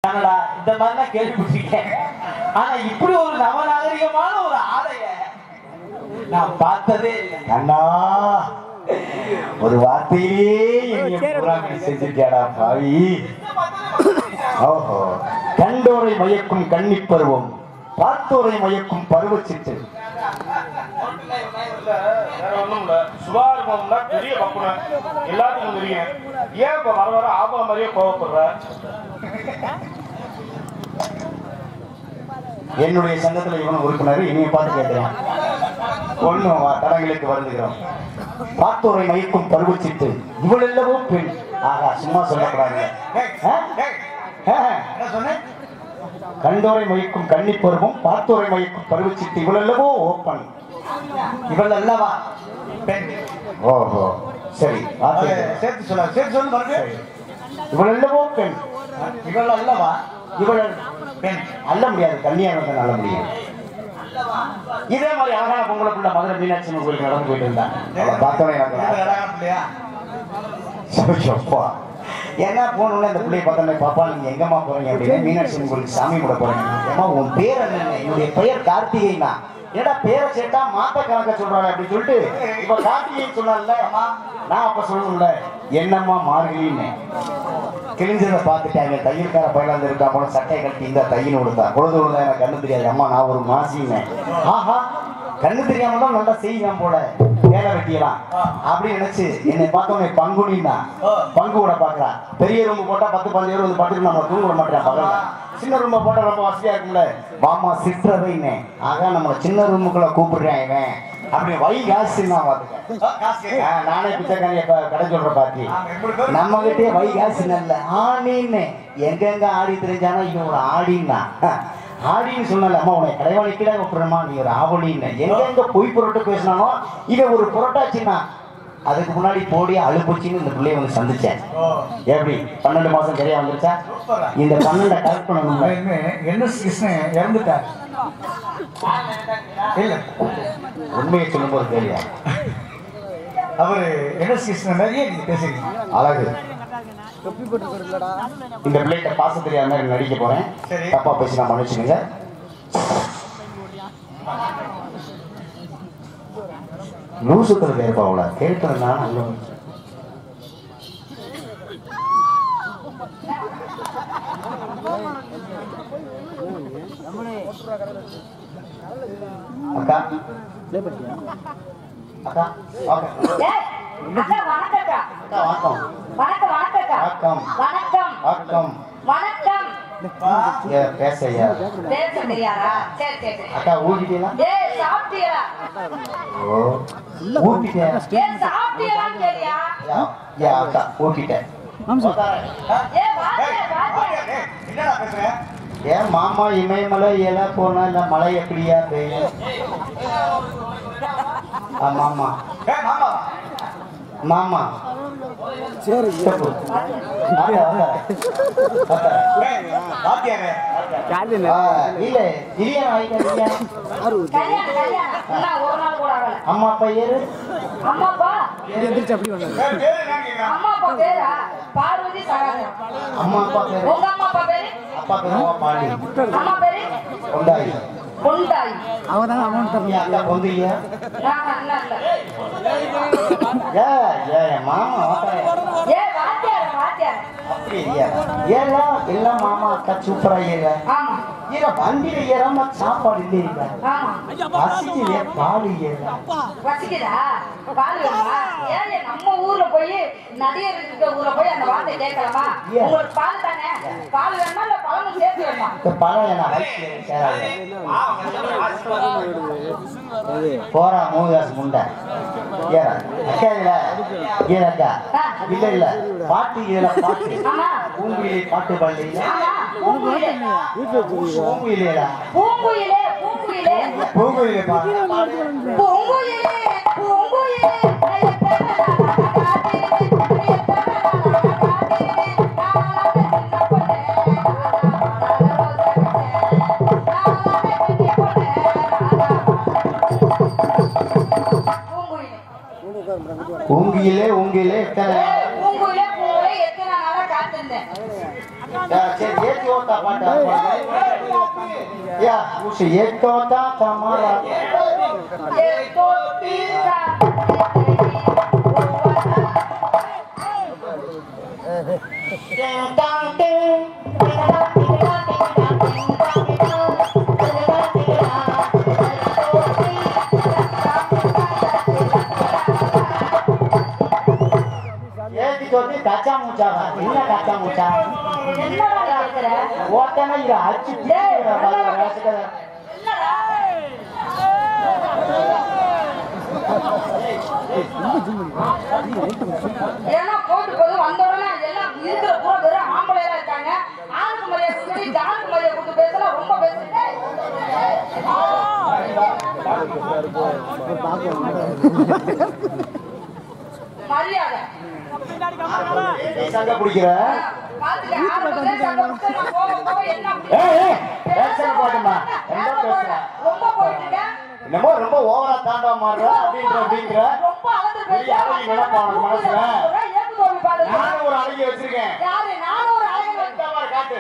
Canada இந்த மாதிரி தான் கேள்விப்பட்டிருக்கேன் ஆனா இப்படி ஒரு நவநாகரிகமான ஒரு ஆடைய நான் பார்த்ததே இல்லை அண்ணா ஒரு வார்த்தையிலே என்னைய புறாமணி செஞ்சிருக்கியாடா பாவி ஓஹோ கண்டோரை மயக்கும் கன்னிப் பருவம் பார்த்தோரை மயக்கும் பருவச்சிட்டு வேற ஒண்ணும் இல்ல சுபாரம்பம்னா பெரிய பப்புன எல்லாத்துக்கும் தெரியும் ஏன் இப்ப வர வர ஆபா மாதிரியே கோவப்படுற என்னுடைய சங்கத்துல இவன் உறுப்பினர் இனிய பார்த்து கேட்கிறேன் ஒண்ணும் வா, தடங்களுக்கு வருந்துகிறோம் பார்த்தோரை மயக்கும் பருவச்சிட்டு இவளெல்லவோ பெண் ஆகா சும்மா சொல்லக்கூடாது ஆ? ஆ. என்ன சொன்னேன் கண்டோரை மயக்கும் கன்னிப் பருவம் பார்த்தோரை மயக்கும் பருவச்சிட்டு இவளெல்லவோ ஓப்பன் இவள் அல்லவா பெண் ஓஹோ சரி வார்த்தை அதை சேர்த்து சொல்ல சேர்த்து சொல்லு மறுபடியும் இவளெல்லவோ பெண் இவள் அல்லவா இவள் பெண் அல்ல முடியாது கன்னியாக நல்ல முடியும் இதே மாதிரி அழகான பொங்கலுக்குள்ள மதுரை மீனாட்சி அம்மன் கோயிலுக்கு நடந்து போயிட்டு இருந்தான் அவளை பார்த்தோன்னே எனக்கு இது அழகான பிள்ளையா அப்பா என்ன போனோம்னா இந்த பிள்ளைய பார்த்தோன்னே பாப்பா நீங்க எங்கம்மா போறீங்க அப்படின்னு மீனாட்சி அம்மன் கோயிலுக்கு சாமி கூட போறீங்க ஏமா உன் பேர் என்ன என்னுடைய பெயர் கார்த்திகைனா என்னடா பேரை சேர்த்தா மாத்த கணக்க சொல்றாங்க அப்படின்னு சொல்லிட்டு இப்ப கார்த்திகை சொன்னால நான் அப்ப சொல்லணும்ல என்னம்மா மார்கழின்னு கிழிஞ்சதை பார்த்துட்டாங்க தையல்கார பயில இருக்கா போல சட்டையை கட்டி இந்த தையல் கொடுத்தா பொழுது விழுந்தா எனக்கு கண்ணு தெரியாது அம்மா நான் ஒரு மாசின்னேன் ஆஹா கண்ணு தெரியாம தான் நல்லா செய்வேன் போல வேலை வெட்டியலாம் அப்படி நினைச்சு என்னை பார்த்தோன்னே பங்குனின்னா பங்கு கூட பாக்குறா பெரிய ரூம் போட்டா பத்து பதினஞ்சு பேர் வந்து படுத்துட்டு நம்ம தூங்க விட மாட்டேன் பகல்ல சின்ன ரூம் போட்டா ரொம்ப வசதியா இருக்கும்ல வாமா சிற்றவைன்னு ஆகா நம்ம சின்ன ரூமுக்குள்ள கூப்பிடுறேன் இவன் அப்படி வை காசு நான் பாத்துக்க காசு கேட்க. ஆ, நானே பிச்சைக்காரிய கடை சொல்ற பாத்தி ஆமா, எப்படி பேரு? நம்ம கிட்டே வைகாசி நல்ல ஆடின்னு எங்கெங்க ஆடி தெரிஞ்சானா இவன் ஒரு ஆடின்னா ஆடின்னு சொன்னால அம்மா உன்னை கடைவாளிக்கிட கூப்பிடுறமா நீ ஒரு ஆவலின்னு எங்கெங்க பொய் புரட்டு பேசினானோ இவன் ஒரு புரட்டாச்சின்னா அதுக்கு முன்னாடி போடி அழுப்புச்சின்னு இந்த பிள்ளைய வந்து சந்திச்சேன் ஓ எப்படி பன்னெண்டு மாசம் சரியா வந்துருச்சா சூப்பரா இந்த பன்னெண்டை கரெக்ட் பண்ணணும்ல என்எஸ் கிருஷ்ணன் இறந்துட்டார் இல்ல உண்மையை சொல்லும்போது தெரியா அவரு என்எஸ் கிருஷ்ணன் மாதிரியே நீங்க பேசுறீங்க அழகு இந்த பிள்ளைகிட்ட பாச தெரியாத மாதிரி நடிக்க போறேன் சரி. தப்பா பேசினா மன்னிச்சுங்க லூசுக்கள் பேர்பாவுல கேட்கிறது நான் அங்க அக்கா அக்கா வாங்க. ஏய், அக்கா, வணக்கம்க்கா. அக்கா வணக்கம் வணக்கம் வணக்கம்க்கா. வணக்கம். வணக்கம் வணக்கம் வணக்கம் ஏ, பேச ஐயா பேச தெரியாதா சரி சரி சரி அக்கா ஊட்டிட்டீங்களா ஏய் சாப்பிட்டீங்களா ஓ ஊட்டிட்டேன் ஏய் சாப்பிட்டீங்களான்னு கேளியா யா, யா, அக்கா ஊட்டிட்டேன் ஏய் வாங்க வாங்க ஏய், என்னடா பேசுற ஏன் மாமா இமயமலை இலை போனா இந்த மழை எப்படியா பெய்யும் ஆ, மாமா ஏய் மாமா மாமா சரி ஏய் பாத்தியாரே இல்ல இல்லையா வாங்கிக்க கல்யாணம் கல்யாணம் இன்னும் ஒரு நாள் கூட ஆகல அம்மா பையரு அம்மா அப்பா ஏய் பேரு என்ன கேக்குறா அம்மா அப்பா பேரா பார்வதி சகாதேவன் அம்மா அப்பா பேரு உங்க அம்மா அப்பா பேரு அப்பா பேரு பாண்டி அம்மா பேரு கொண்டாடி பொண்டாய் ஏன் அக்கா பொந்திரியா நான் அண்ணா இல்ல ஏ ஏ என் மாமா வாத்தாரே. ஏய் வாத்தியார் வாத்தியார் அப்படி இல்லையா ஏலாம் எல்லாம் மாமா அக்கா சூப்பரா ஏல ஆமா ஏல வண்டியில ஏறாம சாப்பாடு இல்லையா ஆமா பசிக்கலையே பால் ஏல பசிக்குதா பால் வேணுமா ஏன் நம்ம ஊர்ல போய் நதியர் இருக்க ஊர்ல போய் அந்த வார்த்தை கேட்கலாமா ஏன்? உங்களுக்கு பால் தானே பால் வேணுமா இல்ல பழமும் சேர்த்து வேணுமா இந்த பழம் என்ன வயிற்றுல சேராது போறா மூவிதாஸ் முண்டை ஏறா அக்கா இல்ல ஏற அக்கா இல்ல இல்ல பாட்டு இதுல பாட்டு ஆமா பூங்குயிலே பாட்டு பாடல ஆமா பூங்குயிலே பூங்குயிலேடா பூங்குயிலே பூங்குயிலே பூங்குயிலே பாட்டு பூங்குயிலே பூங்குயிலே பூங்குயிலே பூங்குயிலே உங்கிலே எத்தனை பூங்குயிலே பூங்குயிலே எத்தனை நாளா காத்திருந்தேன் ஆ, சரி ஏத்தி ஓட்டு तोता पाटा या उस एक तोता हमारा ये तो तीसरा टिंग टांग टिंग ஏத்தி தோத்தி கச்சா மூச்சா என்ன கச்சா மூச்சா என்னடா கேக்குற ஓட்டனா இது அச்சு டேய், வேசுக்கத என்னடா ஏன்னா போட்டு போது வந்த உடனே எல்லாம் இருக்கிற பூரா வெறும் ஆம்பளையா இருக்காங்க ஆணுக்கு மரியாதை கொடுத்து ஜானுக்கு மரியாதை கொடுத்து பேசலாம் ரொம்ப பேசுறேன் மரியாதை நீ சங்க பிடிக்கிற பாத்துக்க ஆரம்பத்துல சண்டை போட்டு நான் போக போக என்ன ஏய், ஏய், பேசுற பாட்டுமா. என்ன பேசுற? ரொம்ப போயிட்டு இருக்கேன் என்னமோ ரொம்ப ஓவரா தாண்டவ மாறுற அப்படின்ற அப்படிங்கிற ரொம்ப அளந்து பெரிய அழகி நினைப்பா உனக்கு மனசுல. ஏக்கு தோல்வி பாருங்க நானும் ஒரு அழகி வச்சிருக்கேன் யாரு நானும் ஒரு அழகு இந்த மாதிரி காட்டு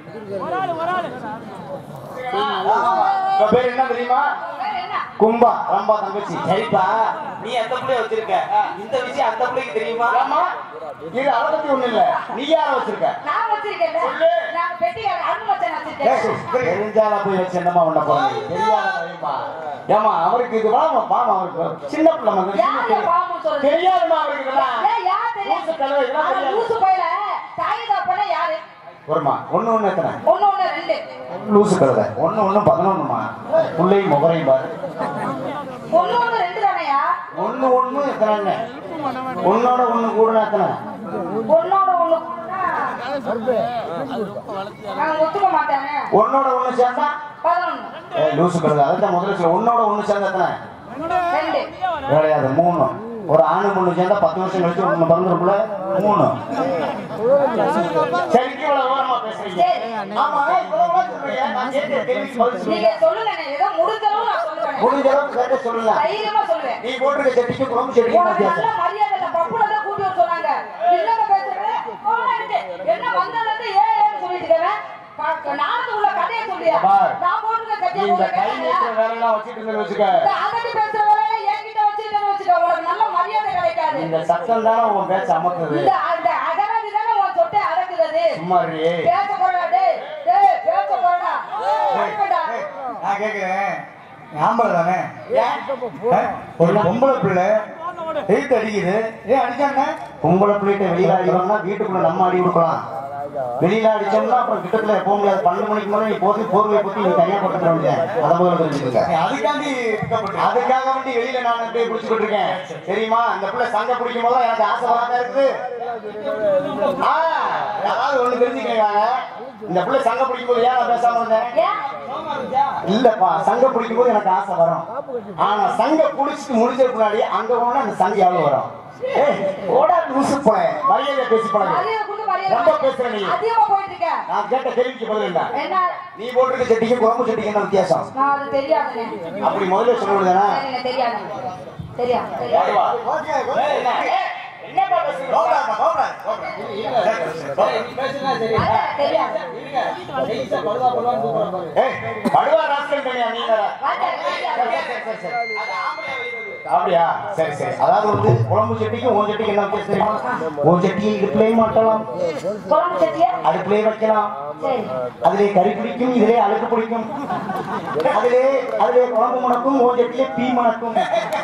உங்க பேர் என்ன தெரியுமா வேற என்ன கும்பா ரம்பா தங்கச்சி சரிப்பா நீ அந்த பிள்ளைய வச்சிருக்க இந்த விஷயம் அந்த பிள்ளைக்கு தெரியுமா ஆமா இது அதை பத்தி ஒண்ணு இல்ல நீ யார வச்சிருக்க நான் வச்சிருக்கேன் சொல்லு. நான் பெட்டிக்கார அருண் மச்சான் வச்சிருக்கேன் தெரிஞ்சால போய் வச்சு என்னமா உன்ன போறீங்க தெரியாத வைமா ஏமா அவருக்கு இது வாமா பாமா அவருக்கு சின்ன பிள்ளை மகன் சின்ன யாரு பிள்ளை. பாவம் சொல்றது தெரியாதுமா அவருக்கு இதெல்லாம் ஏய், யார் தெரியும்? லூசு கழுதை, இதெல்லாம் ஆனா தெரியாது. லூசு பையல தாய் தகப்பனே யாரு ஒருமா ஒண்ணு ஒண்ணு எத்தனை ஒண்ணு ஒண்ணு ரெண்டு லூசு கழுதை ஒண்ணு ஒண்ணு பதினொன்னுமா புள்ளையும் முகரையும் பாரு ஒண்ணு ஒண்ணு ரெண்டு தானையா ஒண்ணு ஒண்ணு எத்தனை ஒன்னோட ஒண்ணு கூட எத்தனை ஒன்னோட ஒண்ணு கூட்டினா, நான் ஒத்துக்க மாட்டானே ஒன்னோட ஒண்ணு சேர்ந்தா பதினொன்னு ஏய், லூசு கழுதை அதான் முதல்ல சொல்ல ஒன்னோட ஒண்ணு சேர்ந்தா எத்தனை ரெண்டு கிடையாது மூணு ஒரு ஆணு பொண்ணு சேர்ந்தா பத்து வருஷம் கழிச்சு ஒண்ணு பிறந்திருக்குள்ள மூணு சரிக்கு இவ்வளவு விவரமா பேசுறீங்க சரி. ஆமா இவ்வளவு விவரம் சொல்றீங்க. நான் கேட்ட கேள்விக்கு பதில் நீங்க சொல்லுங்க. சொல்லுங்க நான் ஏதோ முடிஞ்ச அளவு நான் சொல்லுவேன் முடிஞ்ச அளவுக்கு கேட்ட சொல்லலாம் தைரியமா சொல்லுவேன் நீ போட்டிருக்க செட்டிக்கு குழம்பு செடிக்கு உனக்கு நல்ல வித்தியாசம் மரியாதை இல்ல பப்புல தான் கூட்டி வர சொன்னாங்க இல்லங்க பேசுறேன் போனா இருக்கு. என்ன வந்ததுல இருந்து ஏ ஏன்னு சொல்லிட்டு இருக்கேன் பா- நானும் உள்ள கதையை சொல்லியா பார். நான் போட்டுருக்க நீ கதையை இந்த போட்டு கை கேட்கலையா? நீட்டுற வேலையெல்லாம் வச்சுட்டு இருந்தேன்னு வச்சுக்க இந்த அதட்டி பேசுற வேலையை என்கிட்ட வச்சுக்கிட்டேன்னு வச்சுக்க உனக்கு நல்ல மரியாதை கிடைக்காது இந்த சத்தம் தானே உன் பேச்ச அமர்த்துது இந்த அந்த அகராதி தானே உன் சொட்டை அடக்குறது சும்மா இரு. பேச போறா டேய் டேய் பேச போறா நான் கேக்குறேன் ஆம்பளை தானே ஏன்? ஆ? ஒரு பொம்பளை பிள்ளை எய்த் அடிக்குது ஏன் அடிச்சாங்க பொம்பளை பிள்ளைகிட்ட வெளியில அடிக்கணும்னா வீட்டுக்குள்ள நம்ம அடி கொடுக்கலாம் வெளியில அடிச்சோம்னா அப்புறம் கிட்டத்துல போக முடியாது பன்னெண்டு மணிக்கு மேல நீ போட்டு போர்வை பத்தி நீ தனியா போட்டுக்க வேண்டியது அதை முதல்ல தெரிஞ்சுக்கங்க அதுக்காண்டி பிக்கப் அதுக்காக வேண்டி வெளியில நான் அப்படியே குடிச்சுக்கிட்டு இருக்கேன் தெரியுமா அந்த பிள்ளை சங்க பிடிக்கும் போது எனக்கு ஆசை வராம இருக்குது ஆ, அதாவது ஒண்ணு தெரிஞ்சுக்கங்க இந்த பிள்ளை சங்க பிடிக்கும் போது ஏன் நான் பேசாம இருந்தேன் ஏன் இல்லப்பா சங்க பிடிக்கும் போது எனக்கு ஆசை வரும் ஆனா சங்க புடிச்சிட்டு முடிச்சதுக்கு முன்னாடி அங்க போனா அந்த சங்க எவ்வளவு வரும் ஏய் ஓடா லூசு போல மரியாதை பேசி பழகு மரியாதை கொடுத்து மரியாதை ரொம்ப பேசுற நீ அதிகமா போயிட்டு இருக்க நான் கேட்ட கேள்விக்கு பதில் என்ன என்ன நீ போட்டிருக்க செட்டிக்கு குழம்பு செட்டிக்கு என்ன வித்தியாசம் நான் அது தெரியாதுண்ணே அப்படி முதல்ல சொல்ல விடுதானே சரிண்ணே தெரியாது தெரியாது தெரியாது அதான் தெரியாது ஏய் படுவா ராஸ்கல் பண்ணியா நீ வேற வாத்தியார், வாத்தியார். அப்படியா சரி சரி அதாவது வந்து குழம்பு செட்டிக்கும் உன் செட்டிக்கு என்ன வித்தியாசம் தெரியுமா உன் செட்டியை இடுப்புலயே மாட்டலாம் குழம்பு சட்டியா அடுப்புலயே வைக்கலாம் சரி அதிலே கறி பிடிக்கும் இதிலே அழுக்கு பிடிக்கும் அதிலே அதிலே குழம்பு மணக்கும் உன் செட்டிலே தீ மணக்கும்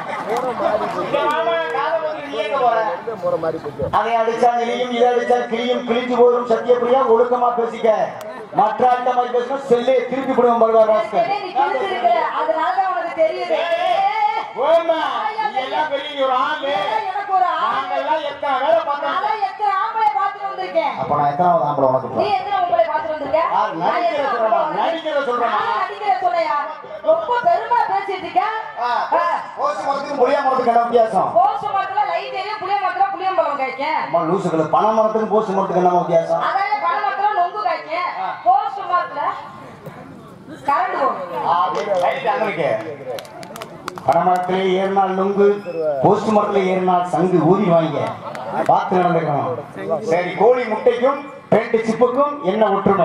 அதை அடிச்சா நிலையும் இதை அடிச்சா கிளியும் கிழிஞ்சு போதும் சத்தியப்பிரியா ஒழுக்கமா பேசிக்க மற்ற ஆட்ட மாதிரி பேசணும் செல்லே திருப்பி விடுவோம் பருவார் ராஸ்கல் சரி, நீ கிழிச்சிருக்கிற. அதனாலதான் உனக்கு தெரியுது ஓய்மா, நீ எல்லாம் பெரிய ஒரு ஆளு எனக்கு ஒரு ஆள் நாங்கெல்லாம் எத்தனை வேலை பார்த்தோம் நான் எத்தனை ஆம்பளை பார்த்துட்டு வந்திருக்கேன் அப்ப நான் எத்தனாவது ஆம்பளை உனக்கு நீ இப்போ? எத்தனை உங்களை பார்த்துட்டு வந்திருக்க யார் நான் நடிக்கிற எத்தனை சொல்றேனா? ஆம்பளை நடிக்கிற சொல்றேனா? நான் நடிக்கிற சொல்லையா ரொம்ப பெருமை பேசிட்டு இருக்க ஆ, ஓசி மரத்துக்கும் புளிய மரத்துக்கும் என்ன வித்தியாசம் போஸ்ட் மரத்துல லைட் எரியும் புளிய மரத்துல புளியம்பழம் காய்க்கும் அம்மா லூசுகளை பனை மரத்துக்கும் போசி மரத்துக்கும் என்ன வித்தியாசம் அதாவது பனை மரத்துல நொங்கு காய்க்கும் போஸ்ட் மரத்துல கரண்ட் போகும் பனைமரத்திலே ஏறினால் நுங்கு போஸ்ட் மரத்திலே ஏறினால் சங்கு ஊதி வாங்க பார்த்து நடந்துக்கணும் சரி கோழி முட்டைக்கும் ரெண்டு சிப்புக்கும் என்ன ஒற்றுமை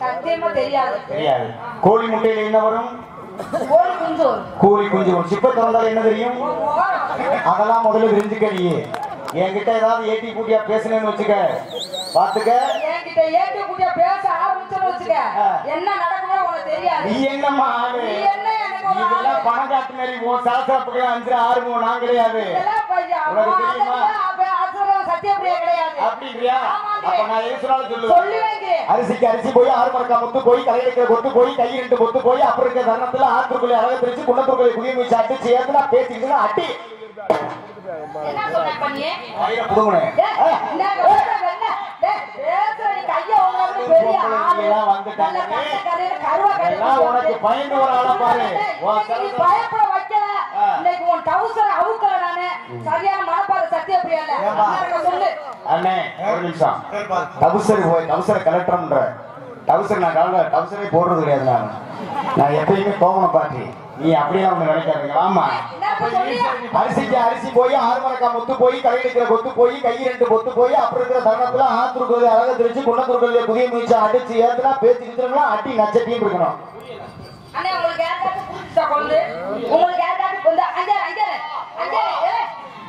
சத்தியமா தெரியாது தெரியாது கோழி முட்டையில என்ன வரும் கோழி குஞ்சு வரும். கோழி குஞ்சு வரும் சிப்ப திறந்தால் என்ன தெரியும் உன் முகம் அதெல்லாம் முதல்ல தெரிஞ்சுக்க நீ என்கிட்ட ஏதாவது ஏட்டி கூட்டியா பேசுனேன்னு வச்சுக்க பாத்துக்க என்கிட்ட ஏட்டு கூட்டிய பேச ஆரம்பிச்சோன்னு வச்சுக்க ஆ. என்ன நடக்குமோ உனக்கு தெரியாது நீ என்னம்மா ஆளு நீ என்ன எனக்கு ஒரு இதெல்லாம் ஆளு? பணம் காட்டு மாதிரி உன் சாசாப்புக்கு அஞ்சு ஆறு மூணு நான் கிடையாது இதெல்லாம் பையன் உனக்கு அவன் தெரியுமா? அதெல்லாம் அவன் அசுரம் சத்தியப்பிரியா கிடையாது அப்படிங்கிறியா ஆமாங்க. அப்ப நான் எது சொன்னாலும் சொல்லு சொல்லி வைக்கிறேன் அரிசிக்கு அரிசி போய் ஆறு மரக்கா முத்து போய் கலையில இருக்கிற கொத்து போய் கை ரெண்டு கொத்து போய் அப்புறம் இருக்கிற தருணத்துல ஆற்றுக்குள்ளே அழக பிரிச்சு குண்டத்துக்குள்ளே குதிய மீச்சு அடிச்சு ஏத்துனா பேசிக்கிட்டு அட்டி என்ன சொன்ன பண்ணி கையில புடுங்குனேன் டேய், இந்தாங்க பேசுற என்ன? டேய், பேசுற நீ கைய ஓங்கறது பெரிய ஆளு. எல்லாம் வந்துட்டாங்க. நல்ல கண்ண கரையில கருவா கட்டி எல்லாம் உனக்கு பயந்து ஒரு ஆளா பாரு. டேய், உன் இன்னைக்கு நீ சரசம். பயப்பட வைக்கல. ஆ. இன்னைக்கு உன் trouser அ அவுக்கல நானு. சரியான மனப்பாறை சத்தியப்பிரியா இல்ல. ஏம்மா? எனக்கு சொல்லு. அண்ணே ஒரு நிமிஷம் டவுசர் போய் டவுசரை கலெக்டர்ன்ற டவுசர் நான் கலந்த டவுசரே போடுறது கிடையாது நான் நான் எப்பயுமே கோமண பாட்டி நீ அப்படியே ஒண்ணு நினைக்காதீங்க ஆமா என்ன இப்ப சொல்லியா? அரிசிக்கு அரிசி போய் ஆறு மரக்கா முத்து போய் கடையில் இருக்கிற கொத்து போய் கை ரெண்டு கொத்து போய் அப்புறம் இருக்கிற தருணத்துல ஆத்துருக்குது அழக தெரிச்சு குண்டத்துருக்குள்ள புதிய முயற்சி அடிச்சு ஏத்துனா பேச்சு கிச்சுனா அட்டி நச்சட்டியும் இருக்கணும் அண்ணே, உங்களுக்கு யாருக்காச்சும் புடிச்சிச்சா கொள்ளு? உங்களுக்கு யாருக்காச்சும் கொள்ளு? அங்கே, அங்கே, அங்கே, ஏய்.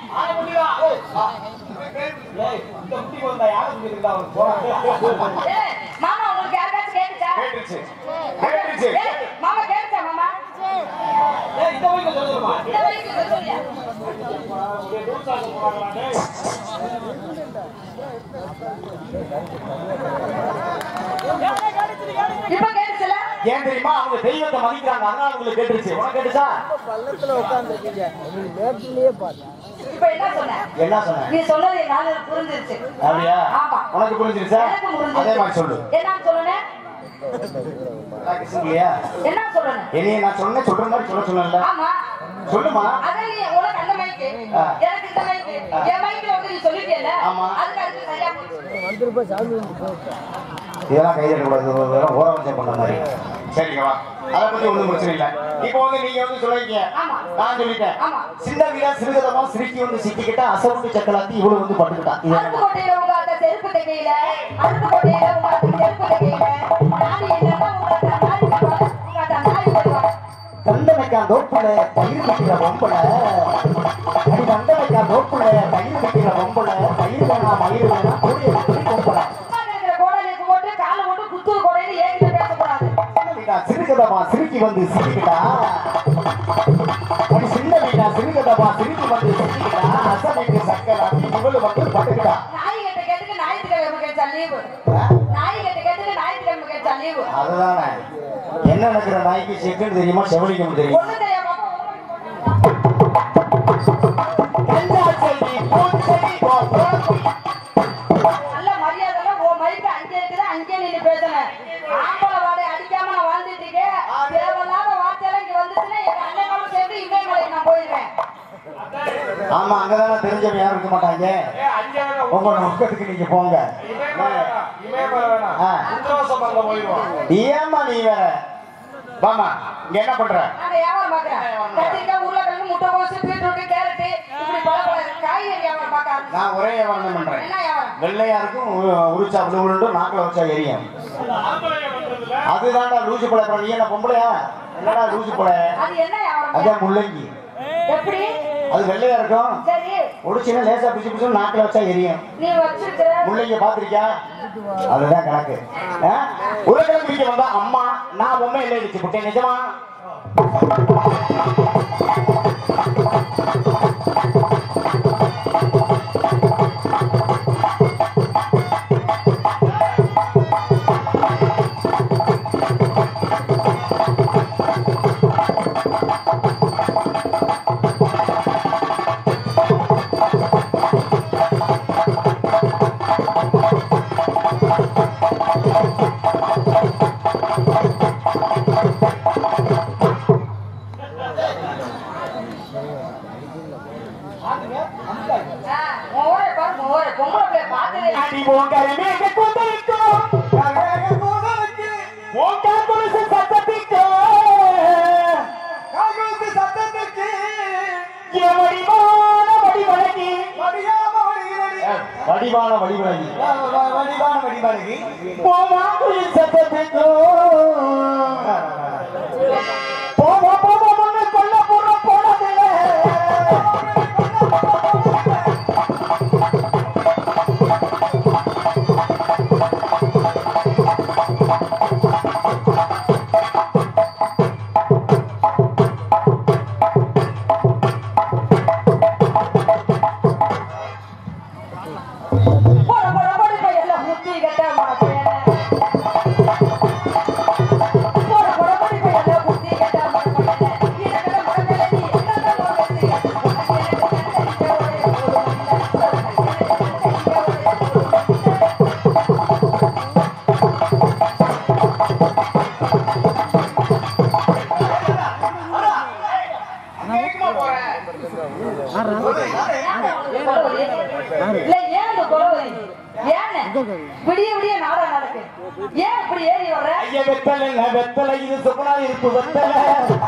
ஏய், மாமா உங்களுக்கு யாருக்காச்சும் கேட்டுச்சா கேட்டுச்சு கேட்டுச்சு ஏய், மாமா கேட்டுச்சா மாமா இந்த வயசுல சொல்லியா இப்ப கேட்டுச்சுல ஏன் தெரியுமா அவங்க தெய்வத்தை மதிக்கிறாங்க அதனால உங்களுக்கு கேட்டுருச்சு உனக்கு கேட்டுச்சா இப்ப என்ன சொன்ன என்ன சொன்ன நீ சொன்னது என்னால புரிஞ்சிருச்சு அப்படியா ஆமா உனக்கு புரிஞ்சிருச்சா எனக்கு புரிஞ்சிருச்சு. அதே மாதிரி சொல்லு என்னன்னு சொல்லணும் உனக்கு சொல்லியா என்ன சொல்லணும் என்னைய நான் சொன்ன சொல்ற மாதிரி சொல்ல சொன்னேன்ல ஆமா சொல்லுமா அதான் நீ உனக்கு அந்த மைக்கு ஆ. எனக்கு இந்த மைக்கு என் மைக்ல வந்து நீ சொல்லிட்டியல்ல ஆமா. அதுக்கு அதுக்கு சரியா போச்சு இதெல்லாம் கைதட்ட கூடாது இதெல்லாம் ஓரவஞ்சம் பண்ண மாதிரி சரிங்க வா அதை பத்தி ஒண்ணும் பிரச்சனை இல்ல இப்போ வந்து நீங்க வந்து சொல்லுவீங்க ஆமா. நான் சொல்லிட்டேன் ஆமா. சின்ன வீரா சிறுகதமா சிரிக்கி வந்து சிக்கிக்கிட்டா அசவுண்டு சக்கலாத்தி இவ்வளவு வந்து பட்டுக்கிட்டான் இது அருப்பு கொட்டையில உங்க அந்த செருப்பு தைக்கையில அருப்பு கொட்டையில உங்க அந்த செருப்பு தைக்கையில நாடி என்னன்னா உங்க அந்த நாடி போடுவாங்க, உங்க அந்த நாடி போடுவாங்க. கண்டனைக்கா தோப்புல பயிர் வைக்கிற பொம்பளை அடி கண்டனைக்கா தோப்புல பயிர் வைக்கிற பொம்பளை பயிர் வேணா மயிர் வேணா கூடிய பொம்பளை சும்மா இருக்கிற கோடையில போட்டு காலை போட்டு குத்து கோடையில ஏங்கிட்டு பேசக்கூடாது வீட்டா சிறுகதமா சிரிக்கி வந்து சிரிக்கிட்டா அடி சின்ன வீட்டா சிறுகதமா சிரிக்கி வந்து சிரிக்கிட்டா அசமைக்கு சக்கராத்தி இவளு வந்து பட்டுக்கிட்டா நாய் கிட்ட கேட்டுக்கு ஞாயிற்றுக்கிழமை கேட்டா லீவு நாய் கிட்ட கேட்டுக்கு ஞாயிற்றுக்கிழமை கேட்டா லீவு அதுதானே என்ன நடக்கிற நாய்க்கு செக்குன்னு தெரியுமா செவலிக்கும் தெரியும் ஒண்ணு தெரியாம கஞ்சா செடி பூச்செடி போட்டு நல்ல மரியாதை உன் மைக்கு அங்கே இருக்குது அங்கே நின்று பேசுனேன் ஆம்பளை வாடகை அடிக்காம நான் வாழ்ந்துட்டு இருக்கேன் தேவையில்லாத வார்த்தையெல்லாம் இங்க வந்துச்சுன்னா எங்க அண்ணனோட சேர்ந்து இமயமலைக்கு நான் போயிடுவேன் ஆமா அங்கதானே தெரிஞ்சவங்க யாரும் இருக்க மாட்டாங்க உங்க நோக்கத்துக்கு நீங்க போங்க ஆ. ஏம்மா நீ வேற வாமா இங்க என்ன பண்ற நாங்க வியாபாரம் பாக்குறேன் கத்திரிக்காய் உருளைக்கிழங்கு முட்டைக்கோசு பீட்ரூட் கேரட் இப்படி பல பல காய்கறி வியாபாரம் பார்க்க ஆரம்பிச்சேன். நான் ஒரே வியாபாரம் பண்றேன் என்ன வியாபாரம் வெள்ளையா இருக்கும் உ- உரிச்சா விழுவிழுண்டு நாக்கில் வச்சா எரியும் அதுதான்டா லூசு பழ அப்புறம் நீ என்ன பொம்பளையா என்னடா லூசு பழ அது என்ன வியாபாரம் அதான் முள்ளங்கி எப்படி அது வெள்ளையா இருக்கும் சரி உடிச்சுன்னா லேசா பிசு பிசு நாக்கில் வச்சா எரியும் நீ வச்சிருக்கிற முள்ளங்க பாத்திருக்கியா அதுதான் கணக்கு ஆ? உருளைக்கிழங்கு விற்க வந்தா அம்மா நான் பொம்மை இல்லை இடிச்சு விட்டேன் நிஜமா ஆ, உன் ஊரை பாரு, உன் ஊரை. பொம்பளை பிள்ளை பார்த்ததே இல்லை. அடி போங்கரமே கொந்தளிக்கும் கரக போதலுக்கு போங்க கொலுசு சத்தத்திற்கு காகுலுக்கு சத்தத்திற்கு எவடிமான வடி வழங்கி வடியாம வடிகிறடி வடிவான வடிவழகி வடிவான வடிவழகி மாங்குயில் சத்தத்துக்கும் போக போக முன்ன கொல்ல போற போனதில்லை போட போட போட போய் எல்லாம் முத்தி கட்ட மாட்டேன் போட போட போட போய் எல்லாம் முத்தி கட்ட மாட்டேன் இதெல்லாம் மறக்கல நீ இதெல்லாம் மறக்கல இல்ல ஏன் இந்த கொலவரி ஏன்னு விடிய விடிய நாடகம் நடக்கு ஏன் இப்படி ஏறி வர்ற ஐய வெத்தலை வெத்தலை இது சுகுணா இருப்பு வெத்தலை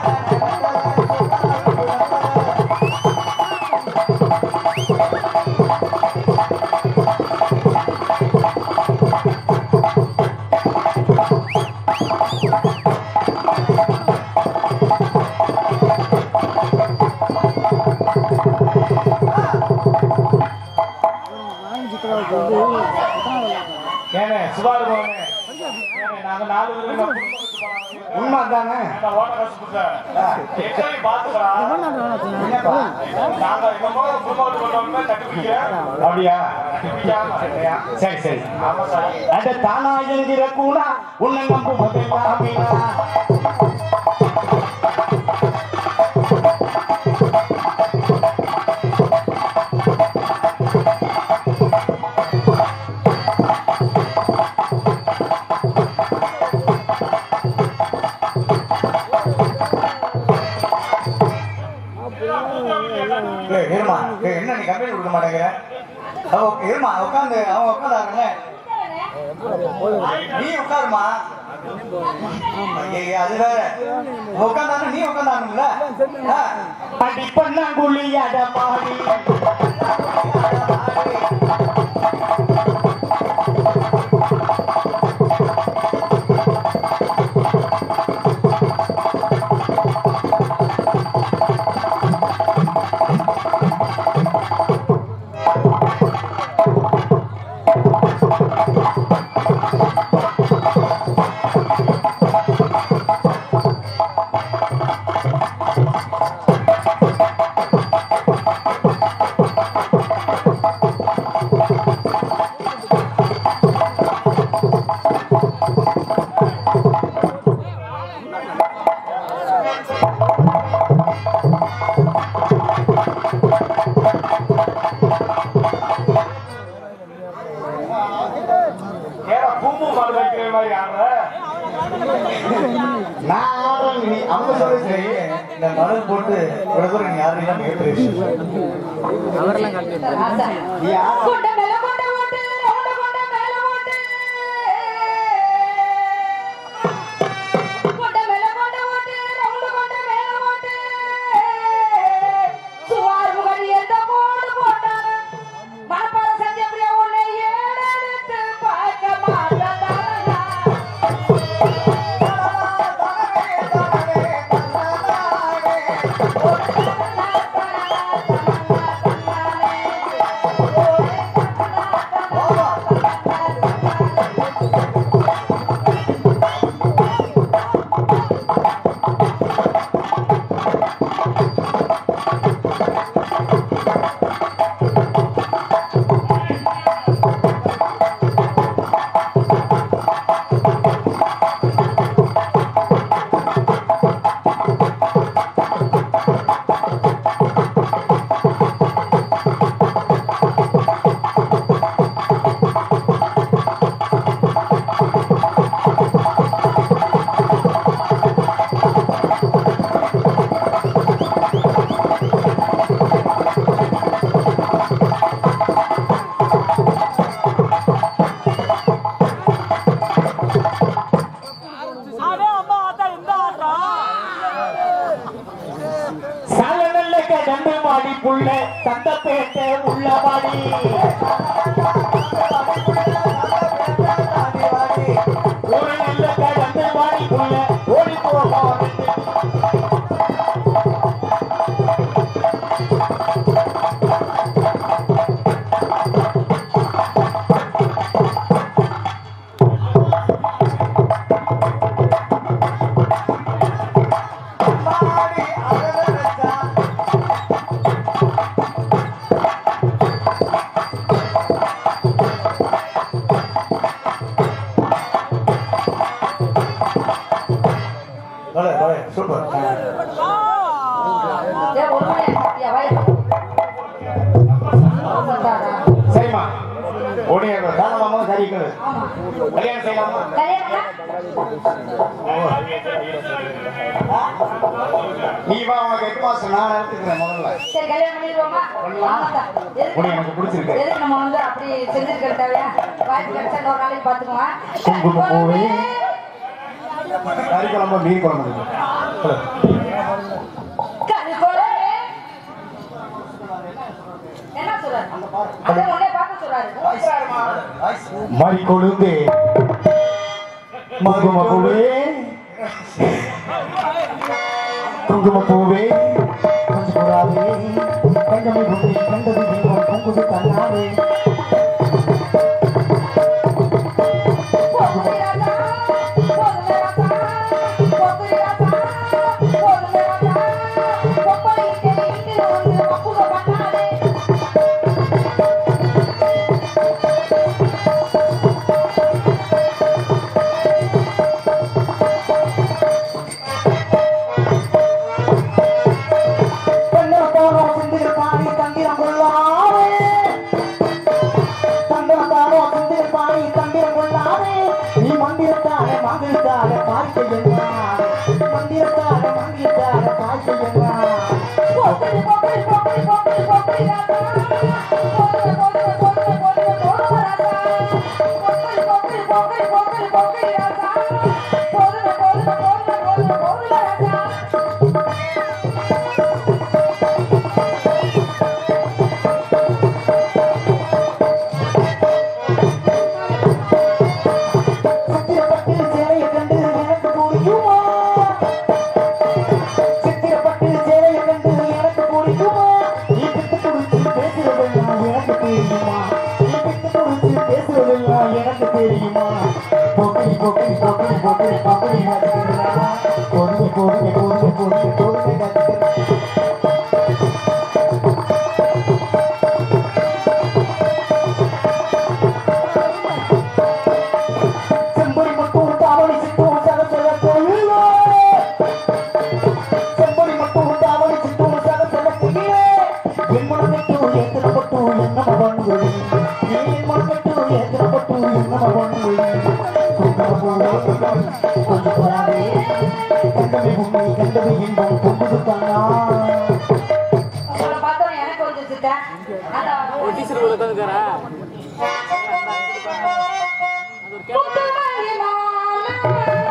ஏனே சுபாருமே ஏனே நாங்க நாலு பேரும் இந்த குடும்பத்துக்கு போனாங்க. உண்மை தானே ஏன்டா ஓட்ட காசு கொடுத்த? எங்கேயும் பாத்துக்கடா. நாங்க எங்க போற குடும்பத்துக்கு கொண்டவங்க தட்டி பிடிக்கிறேன். அப்படியா தட்டி பிடிக்காம இல்லையா? சரி சரி ஆமா சார். அட தானா என்கிற கூடா உன்னை நம்புவதெல்லாம் வீணா. ஏய், இருமா ஏய், என்ன நீ கம்பெனி கொடுக்க மாட்டேங்கிற அவ இருமா உட்காந்து அவன் உட்காந்தாங்கல்ல நீ உட்காருமா ஐயே, அது வேற உட்காந்தானு நீ உட்காந்தானுங்கள அடி பண்ணாங்குழி அடமாடி ஏடா பூம்பு மாடு வைக்கிற மாதிரி ஆடுற? நான் ஆடுறேன் நீ அவங்க சொல்லி சரி இந்த மணல் போட்டு இவ்வளவு தூரம் நீ யாருன்னா கேட்டு ராசா. கொண்ட மேல கொண்ட ஓட்டு ரவுண்ட கொண்ட மேல ஓட்டு கொண்ட மேல கொண்ட ஓட்டு ரவுண்ட கொண்ட மேல ஓட்டு சுவார் முகடி எந்த போடு போட்டாங்க மனப்பாற சத்தியப்பிரியா உன்னை ஏடெடுத்து பார்க்க மாட்டாங்க சால நல்ல கடந்து மாடி புள்ள தந்தப்பேட்டை உள்ளவாடி உள்ள ஓடி போவோம் மாடி அழகா பலே, பலே, சூப்பர் ஏய், ஒரு மணி ஆயிடுச்சு. வாய். சத்தாடா. சரிம்மா ஓடியாங்க தானமாமா சரிக்கிறது ஆமா. கல்யாணம் செய்யலாமா கல்யாணம்னா? நீ வா உனக்கு எட்டு மாசம் நான் எடுத்துக்கிறேன் முதல்ல சரி, கல்யாணம் பண்ணிடுவோமா? ஆமாம்தான். எதுக்கு உன்னை எனக்கு பிடிச்சிருக்கு. எதுக்கு நம்ம வந்து அப்படி செஞ்சிருக்கிறது தேவையா? வாய்ப்பு கிடைச்சா இன்னொரு நாளைக்கு பார்த்துக்குவோம். குங்கும பூவே. கறி குழம்பு மீன் குழம்பு இருக்கு. சொல்லு. கருக்குழலே. என்ன சொல்றாரு? அதான் உன்னை பார்க்க சொல்றாரு. மறி கொழுந்து குங்கும பூவே குங்கும பூவே கொஞ்சம் கூடாதே கண்டமை குட்டி கண்டது இன்பம் குங்குது கண்ணாவே போகுது ராஜா, போகுது ராஜா, போகுது ராஜா, போகுது ராஜா. கொப்பளிக்க வீட்டில் வந்து அப்புக பண்ணாதே. கண்ணத்தாரோ சிந்திகள் பாடி தந்திரம் கொள்ளாவே கண்ணத்தாரோ சிந்திகள் பாடி தந்திரம் கொள்ளாவே நீ மந்திரத்தாலே மந்திரத்தாலே பார்க்க என்ன மந்திரத்தாலே மந்திரத்தாலே பார்க்க என்ன போகுது, போகுது, போகுது, போகுது, போகுது ராஜா. போகுது, போகுது, போகுது, போகுது, போகுது ராஜா. போகுது, போகுது, போகுது, போகுது, போகுது ராஜா. போகுது, போகுது, போகுது, போகுது, போகுது ராஜா. சித்திரப்பட்டு சேலையை கண்டு எனக்கு புரியுமா சித்திரப்பட்டு சேலையை கண்டு எனக்கு புரியுமா நீ பித்து குடிச்சு பேசுறதெல்லாம் எனக்கு தெரியுமா நீ பித்து குடிச்சு பேசுறதெல்லாம் எனக்கு தெரியுமா பொக்கடி பொக்கடி பொக்கடி பொக்கடி பொக்கடி நடிக்கிறா பொறுமை பொறுமை பொறுமை பொறுமை பொறுமை நடிக்கிறா செம்பொடி மட்டும் தாவணி சிட்டும் சகசல கோயிலோ செம்பொடி மட்டும் தாவணி சிட்டும் சகசல கோயிலே என் மனப்பட்டு எத்தனை பட்டு என்ன பண்ணுவது என் மனப்பட்டு எத்தனை பட்டு என்ன பண்ணுவது கொஞ்சம் போராடே கண்டவை உண்மை கண்டவை இன்பம் பொங்குது தானா உங்களை பார்த்தோன்னே எனக்கு வந்து சித்தா. அதான். முத்துமணி மாலை